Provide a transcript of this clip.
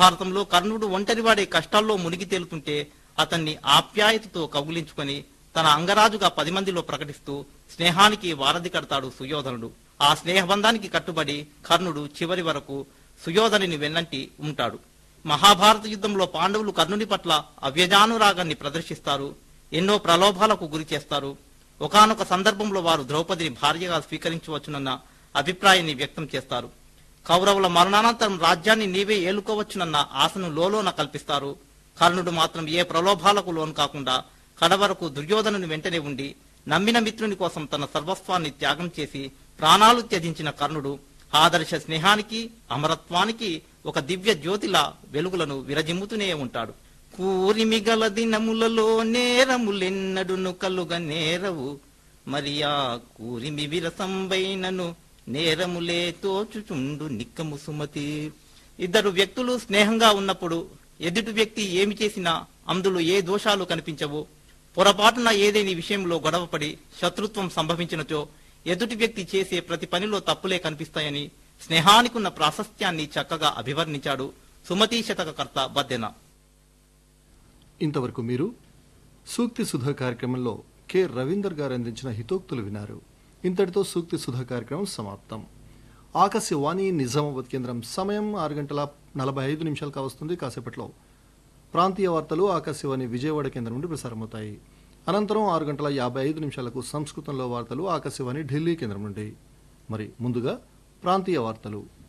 మహాభారతంలో కర్ణుడు ఒంటరివాడే కష్టాల్లో మునిగి తేలుతుంటే అతన్ని ఆప్యాయతతో కౌగిలించుకొని తన అంగరాజుగా పది మందిలో ప్రకటిస్తూ స్నేహానికి వారధి కడతాడు సుయోధనుడు ఆ స్నేహబంధానికి కట్టుబడి కర్ణుడు చివరి వరకు సుయోధనుని వెన్నంటి ఉంటాడు మహాభారత యుద్ధంలో పాండవులు కర్ణుని పట్ల అవ్యజానురాగాన్ని ప్రదర్శిస్తారు ఎన్నో ప్రలోభాలకు గురి చేస్తారు ఒకానొక సందర్భంలో వారు ద్రౌపదిని భార్యగా స్వీకరించవచ్చునన్న అభిప్రాయాన్ని వ్యక్తం చేస్తారు కౌరవుల మరణానంతరం రాజ్యాన్ని నీవే ఏలుకోవచ్చునన్న ఆశను లోలోన కల్పిస్తారు కర్ణుడు మాత్రం ఏ ప్రలోభాలకు లోను కాకుండా కడవరకు దుర్యోధనుని వెంటనే ఉండి నమ్మిన మిత్రుని కోసం తన సర్వస్వాన్ని త్యాగం చేసి ప్రాణాలు త్యజించిన కర్ణుడు ఆదర్శ స్నేహానికి అమరత్వానికి ఒక దివ్య జ్యోతిలా వెలుగులను విరజిమ్ముతూనే ఉంటాడు కూరిమిగల దినములలో నేరములెన్నడును కలుగ నేరవు మరియా కూరిమి విరసంబైనను నేరములే తోచుచుండు నిక్కము సుమతి ఇద్దరు వ్యక్తులు స్నేహంగా ఉన్నప్పుడు ఎదుటి వ్యక్తి ఏమి చేసినా అందులో ఏ దోషాలు కనిపించవు పొరపాటున ఏదేని విషయంలో గొడవపడి శత్రుత్వం సంభవించినచో ఎదుటి వ్యక్తి చేసే ప్రతి పనిలో తప్పులే కనిపిస్తాయని స్నేహానికున్న ప్రాశస్త్యాన్ని చక్కగా అభివర్ణించాడు సుమతీ శతకకర్త బద్దెన ఇంతవరకు మీరు సూక్తి సుధా కార్యక్రమంలో కె రవీందర్ గారు అందించిన హితోక్తులు వినారు ఇంతటితో సూక్తి సుధా కార్యక్రమం సమాప్తం ఆకాశవాణి నిజామాబాద్ కేంద్రం సమయం ఆరు గంటల నలభై ఐదు నిమిషాలు కావస్తుంది కాసేపట్లో ప్రాంతీయ వార్తలు ఆకాశవాణి విజయవాడ కేంద్రం నుండి ప్రసారమవుతాయి అనంతరం ఆరు గంటల యాభై ఐదు నిమిషాలకు సంస్కృతంలో వార్తలు ఆకాశవాణి ఢిల్లీ కేంద్రం నుండి మరి ముందుగా ప్రాంతీయ వార్తలు